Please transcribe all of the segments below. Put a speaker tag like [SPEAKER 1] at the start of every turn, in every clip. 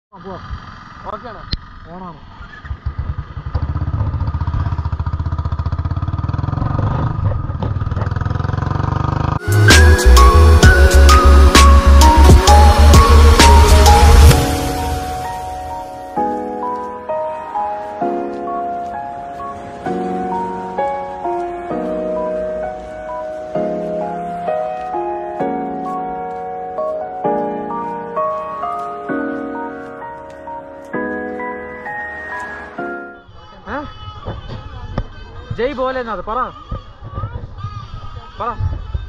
[SPEAKER 1] ഓക്കെയാണ്
[SPEAKER 2] ഓണാണ് ഏ? ജയ് പോലെ അത് പറ പറ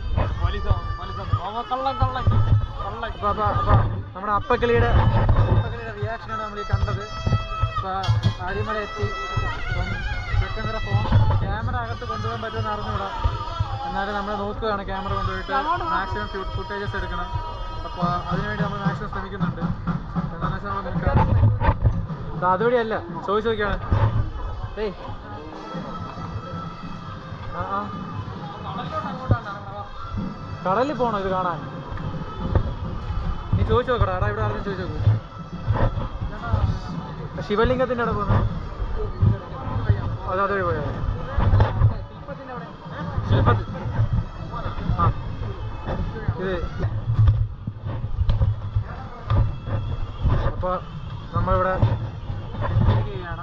[SPEAKER 1] കള്ളം കള്ളം കള്ളം
[SPEAKER 2] അപ്പൊ അപ്പൊ അപ്പൊ നമ്മുടെ അപ്പക്കിളിയുടെ അപ്പക്കിളിയുടെ റിയാക്ഷനാണ് നമ്മൾ ഈ കണ്ടത് അപ്പൊ അരിമല എത്തി അപ്പം ചെക്കന്തര ഫോൺ ക്യാമറ അകത്ത് കൊണ്ടുപോകാൻ പറ്റുമെന്ന് അറിഞ്ഞൂടാ എന്നാലും നമ്മൾ നോക്കുകയാണ് ക്യാമറ കൊണ്ടുപോയിട്ട് മാക്സിമം ഫുട്ടേജസ് എടുക്കണം അപ്പോൾ അതിനുവേണ്ടി നമ്മൾ മാക്സിമം ശ്രമിക്കുന്നുണ്ട് എന്താണെന്ന് വെച്ചാൽ നമ്മൾ നോക്കാം ഇത് അതുവഴിയല്ല ചോദിച്ചു നോക്കിയാണ് ഏയ് ആ ആ കടലിൽ പോണോ ഇത് കാണാൻ നീ ചോദിച്ചു നോക്കടാ എടാ ഇവിടെ ആരെങ്കിലും ചോദിച്ചു നോക്കൂ ശിവലിംഗത്തിന്റെ അവിടെ പോകുന്നു അത് അതുവഴി പോയാ ശില്പത്തി ആ ഇത് അപ്പൊ നമ്മളിവിടെ ഇരിക്കുകയാണ്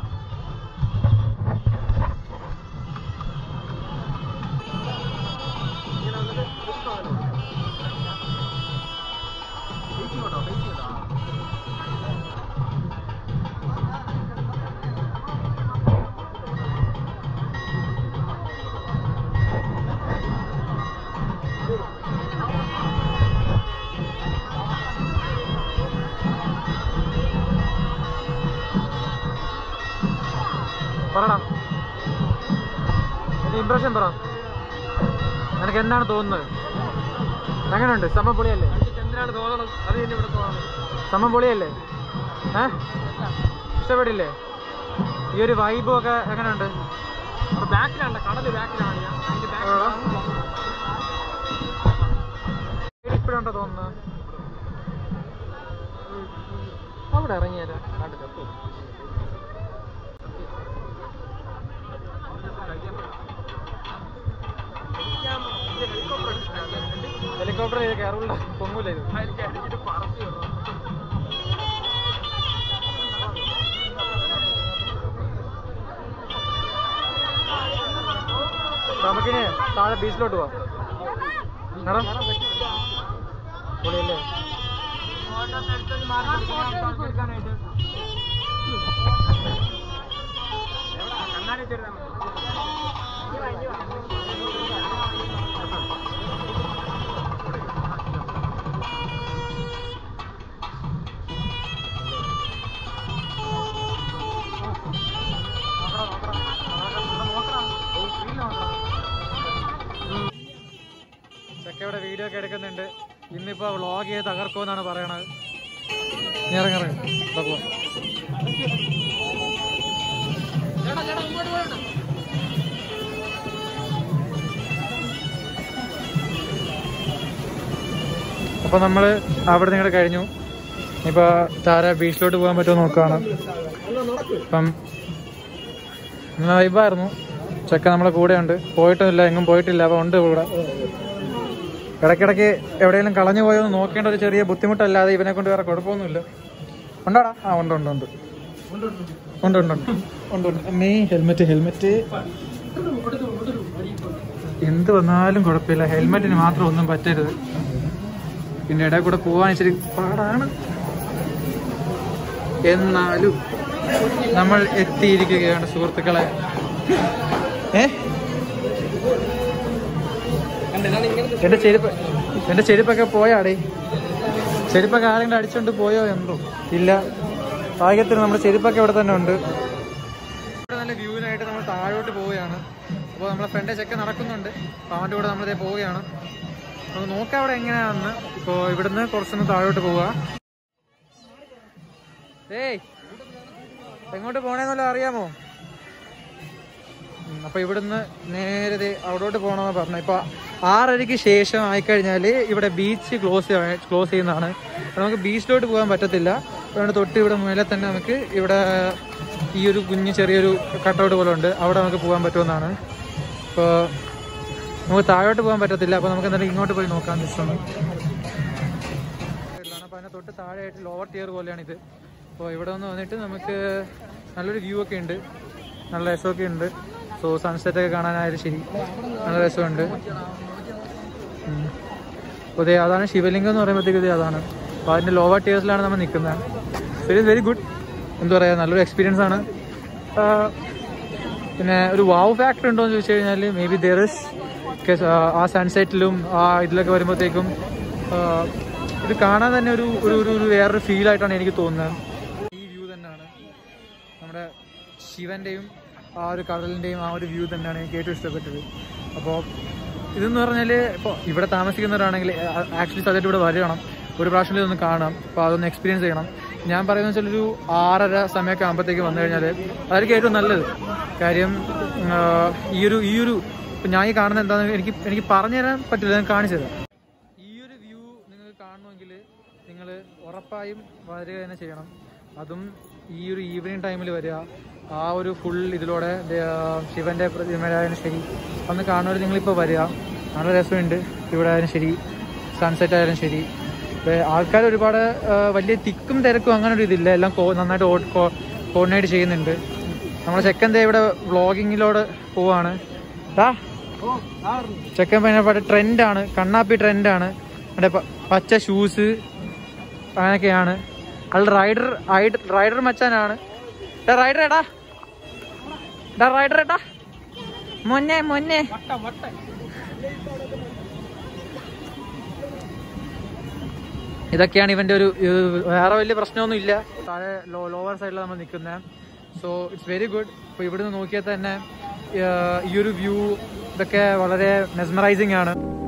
[SPEAKER 2] പറടാ എന്റെ ഇംപ്രഷൻ പറ നിനക്ക് എന്താണ് തോന്നുന്നത് എങ്ങനെയുണ്ട് സമം പൊളിയല്ലേ
[SPEAKER 1] എന്തിനാണ് തോന്നണം അത് തന്നെ ഇവിടെ തോന്നണം
[SPEAKER 2] സമം പൊളിയല്ലേ ഏ ഇഷ്ടപ്പെട്ടില്ലേ ഈ ഒരു വൈബും ഒക്കെ എങ്ങനെയുണ്ട്
[SPEAKER 1] അപ്പൊ ബാക്കിലാണ് കടല് ബാക്കിലാണ് ഞാൻ അതിന്റെ
[SPEAKER 2] എവിടെടാ?
[SPEAKER 1] ബാക്കിലാണ്
[SPEAKER 2] ഇപ്പോഴുണ്ടോ തോന്നുന്നത്
[SPEAKER 1] അവിടെ ഇറങ്ങിയാലോ കണ്ടു ചത്തു
[SPEAKER 2] ഹെലികോപ്റ്റർ ചെയ്ത് കയറുള്ള പൊങ്ങൂല ഇത്
[SPEAKER 1] അടിച്ചിട്ട് പറത്തി
[SPEAKER 2] നമുക്കിനി താഴെ ബീച്ചിലോട്ട് പോവാം എടാ പൊളിയല്ലേ
[SPEAKER 1] കണ്ണാടി വെച്ചിരുന്നാ
[SPEAKER 2] ചെക്ക ഇവിടെ വീഡിയോ ഒക്കെ എടുക്കുന്നുണ്ട് ഇന്നിപ്പോ വ്ളോഗ് ചെയ്ത് തകർക്കുമെന്നാണ് പറയണത് നീ ഇറങ്ങി ഇറങ്ങി ഇതാ പോവാം. അപ്പൊ നമ്മള് അവിടെ നിങ്ങളുടെ കഴിഞ്ഞു ഇപ്പൊ താര ബീച്ചിലോട്ട് പോകാൻ പറ്റുമോ നോക്കുകയാണ് അപ്പം നല്ല വൈബായിരുന്നു ചെക്ക നമ്മളെ കൂടെ ഉണ്ട് പോയിട്ടൊന്നുമില്ല എങ്ങും പോയിട്ടില്ല അപ്പൊ ഉണ്ട് കൂടെ ഇടയ്ക്കിടയ്ക്ക് എവിടെയെങ്കിലും കളഞ്ഞു പോയോ എന്ന് നോക്കേണ്ട ഒരു ചെറിയ ബുദ്ധിമുട്ടല്ലാതെ ഇവനെ കൊണ്ട് വേറെ കുഴപ്പമൊന്നുമില്ല ഉണ്ടോടാ ആ ഉണ്ട് ഉണ്ട് ഉണ്ട് ഉണ്ട് ഉണ്ട് ഉണ്ട് ഉണ്ട് ഉണ്ട് അമ്മേ ഹെൽമെറ്റ് ഹെൽമെറ്റ് എന്ത് വന്നാലും കുഴപ്പമില്ല ഹെൽമെറ്റിന് മാത്രം ഒന്നും പറ്റരുത് പിന്നെ ഇടയിൽ കൂടെ പോവാൻ ഇച്ചിരി പാടാണ് എന്നാലും നമ്മൾ എത്തിയിരിക്കുകയാണ് സുഹൃത്തുക്കളെ ഏ എന്റെ ചെരുപ്പ് എന്റെ ചെരുപ്പൊക്കെ പോയാടേ ചെരുപ്പൊക്കെ ആരെങ്കിലും അടിച്ചോണ്ട് പോയോ എന്തോ ഇല്ല ഭാഗ്യത്തിന് നമ്മുടെ ചെരുപ്പൊക്കെ ഇവിടെ തന്നെ ഉണ്ട് ഇവിടെ നല്ല വ്യൂവിനായിട്ട് നമ്മൾ താഴോട്ട് പോവുകയാണ് അപ്പോൾ നമ്മളെ ഫ്രണ്ട് ചെക്ക നടക്കുന്നുണ്ട് അപ്പോൾ അവൻ്റെ കൂടെ നമ്മളിതേ പോവുകയാണ് നമുക്ക് നോക്കാം അവിടെ എങ്ങനെയാണെന്ന് ഇപ്പോൾ ഇവിടുന്ന് കുറച്ചൊന്ന് താഴോട്ട് പോവുക ഏയ് എങ്ങോട്ട് പോണേന്നല്ലോ അറിയാമോ ഉം, അപ്പൊ ഇവിടുന്ന് നേരെ ദേ അവിടോട്ട് പോകണമെന്ന് പറഞ്ഞു ഇപ്പൊ ആറരയ്ക്ക് ശേഷം ആയിക്കഴിഞ്ഞാല് ഇവിടെ ബീച്ച് ക്ലോസ് ക്ലോസ് ചെയ്യുന്നതാണ് അപ്പൊ നമുക്ക് ബീച്ചിലോട്ട് പോകാൻ പറ്റത്തില്ല അതുകൊണ്ട് തൊട്ട് ഇവിടെ മേലെ തന്നെ നമുക്ക് ഇവിടെ ഈ ഒരു കുഞ്ഞ് ചെറിയൊരു കട്ടൗട്ട് പോലെ ഉണ്ട് അവിടെ നമുക്ക് പോകാൻ പറ്റുമെന്നാണ് അപ്പോൾ നമുക്ക് താഴോട്ട് പോകാൻ പറ്റത്തില്ല അപ്പോൾ നമുക്ക് എന്തായാലും ഇങ്ങോട്ട് പോയി നോക്കാം ജസ്റ്റ് ഒന്ന് അപ്പോൾ അതിന് തൊട്ട് താഴെയായിട്ട് ലോവർ ടിയർ പോലെയാണ് ഇത് അപ്പോൾ ഇവിടെ ഒന്ന് വന്നിട്ട് നമുക്ക് നല്ലൊരു വ്യൂ ഒക്കെ ഉണ്ട് നല്ല രസമൊക്കെ ഉണ്ട് സോ സൺസെറ്റ് ഒക്കെ കാണാനായാലും ശരി നല്ല രസമുണ്ട് ഉം. അപ്പോൾ ദേ അതാണ് ശിവലിംഗം എന്ന് പറയുമ്പോഴത്തേക്ക് ഇത് അതാണ് അപ്പോൾ അതിൻ്റെ ലോവർ ടിയേഴ്സിലാണ് നമ്മൾ നിൽക്കുന്നത് സോ ഇറ്റ് വെരി ഗുഡ് എന്താ പറയുക നല്ലൊരു എക്സ്പീരിയൻസ് ആണ് ആ, പിന്നെ ഒരു വാവ് ഫാക്ടർ ഉണ്ടോ എന്ന് ചോദിച്ചു കഴിഞ്ഞാൽ മേ ബി ദർ ഇസ് ആ സൺസെറ്റിലും ആ ഇതിലൊക്കെ വരുമ്പോഴത്തേക്കും ആ, ഇത് കാണാൻ തന്നെ ഒരു ഒരു ഒരു ഒരു വേറൊരു ഫീൽ ആയിട്ടാണ് എനിക്ക് തോന്നുന്നത് ഈ വ്യൂ തന്നെയാണ് നമ്മുടെ ശിവന്റെയും ആ ഒരു കടലിന്റെയും ആ ഒരു വ്യൂ തന്നെയാണ് എനിക്ക് ഏറ്റവും ഇഷ്ടപ്പെട്ടത് അപ്പോൾ ഇതെന്ന് പറഞ്ഞാൽ ഇപ്പോൾ ഇവിടെ താമസിക്കുന്നവരാണെങ്കിൽ ആക്ച്വലി സത്യമായിട്ട് ഇവിടെ വരണം ഒരു പ്രാവശ്യം ഇതൊന്ന് കാണാം അപ്പോൾ അതൊന്ന് എക്സ്പീരിയൻസ് ചെയ്യണം ഞാൻ പറയുന്നത് വെച്ചാൽ ഒരു ആറര സമയമൊക്കെ ആകുമ്പോഴത്തേക്ക് വന്നു കഴിഞ്ഞാൽ അതായിരിക്കും ഏറ്റവും നല്ലത് കാര്യം ആ, ഈ ഒരു ഈ ഒരു ഇപ്പം ഞാൻ ഈ കാണുന്നത് എന്താണെന്ന് എനിക്ക് എനിക്ക് പറഞ്ഞു തരാൻ പറ്റില്ല ഞാൻ കാണിച്ചു തരാം ഈ ഒരു വ്യൂ നിങ്ങൾക്ക് കാണണമെങ്കിൽ നിങ്ങൾ ഉറപ്പായും വരിക തന്നെ ചെയ്യണം അതും ഈ ഒരു ഈവനിങ് ടൈമിൽ വരിക ആ ഒരു ഫുൾ ഇതിലൂടെ ദേ, ആ, ശിവന്റെ പ്രതിമയായാലും ശരി അന്ന് കാണുന്നവർ നിങ്ങളിപ്പോൾ വരിക നല്ല രസമുണ്ട് ഇവിടെ ആയാലും ശരി സൺസെറ്റ് ആയാലും ശരി ആൾക്കാർ ഒരുപാട് ആ, വലിയ തിക്കും തിരക്കും അങ്ങനെ ഒരു ഇതില്ല എല്ലാം കോ- നന്നായിട്ട് കോർഡിനേറ്റ് ചെയ്യുന്നുണ്ട് നമ്മുടെ ചെക്കൻ ദേ ഇവിടെ വ്ളോഗിങ്ങിലോട് പോവാണ് ടാ ചെക്കൻ പയ്യനെ ട്രെൻഡാണ് കണ്ണാപ്പി ട്രെൻഡാണ് മറ്റേ പ- പച്ച ഷൂസ് അങ്ങനെയൊക്കെയാണ് അത് റൈഡർ റൈഡർ മച്ചാനാണ് ഡാ റൈഡർ എടാ ഡാ റൈഡർ എടാ മൊന്നെ മൊന്നെ ഇതൊക്കെയാണ് ഇവന്റെ ഒരു ഇത് വേറെ വലിയ പ്രശ്നമൊന്നും ഇല്ല താഴെ ലോവർ സൈഡിലാണ് നമ്മൾ നിൽക്കുന്നത് സോ ഇറ്റ്സ് വെരി ഗുഡ് ഇപ്പോൾ ഇവിടുന്ന് നോക്കിയാൽ തന്നെ ഏർ, ഈ ഒരു വ്യൂ ഇതൊക്കെ വളരെ മെസ്മറൈസിങ് ആണ്